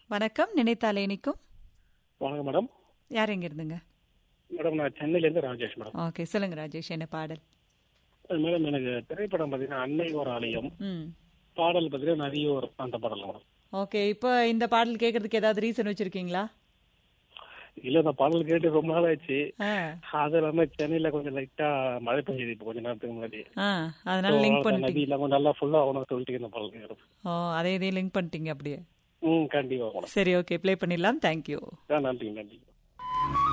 வணக்கம் நினைத்தாலே இனிக்கும் வணக்கம் மேடம் யார் எங்க இருந்துங்க மேடம் நான் சென்னையிலேருந்து ராஜேஷ் மேடம் ஓகே சொல்லுங்க ராஜேஷ் என்ன பாடல் மேடம் எனக்கு திரைப்படம் பார்த்தீங்கன்னா அன்னை ஒரு ஆலயம் ம் பாடல் பார்த்தீங்கன்னா நதியோர் அந்த பாடல் மேடம் ஓகே இப்போ இந்த பாடல் கேட்கறதுக்கு ஏதாவது ரீசன் வச்சிருக்கீங்களா இல்ல இந்த பாடல் கேட்டு ரொம்ப நாள் ஆச்சு ஆ அது இல்லாம சென்னையில கொஞ்சம் லைட்டா மழை பெஞ்சது இப்போ கொஞ்ச நேரத்துக்கு முன்னாடி ஆ அதனால லிங்க் So, பண்ணிட்டீங்க நதியில கொஞ்சம் நல்லா ஃபுல்லா ஆகணும் சொல்லிட்டு இந்த பாடல் கேட்கறது ஓ அதே இதையும் லிங்க் பண்ணிட்டீங்க அப்படியே ம் கண்டிப்பா மேடம் சரி ஓகே ப்ளே பண்ணிடலாம் தேங்க்யூ ஆ, நன்றி நன்றி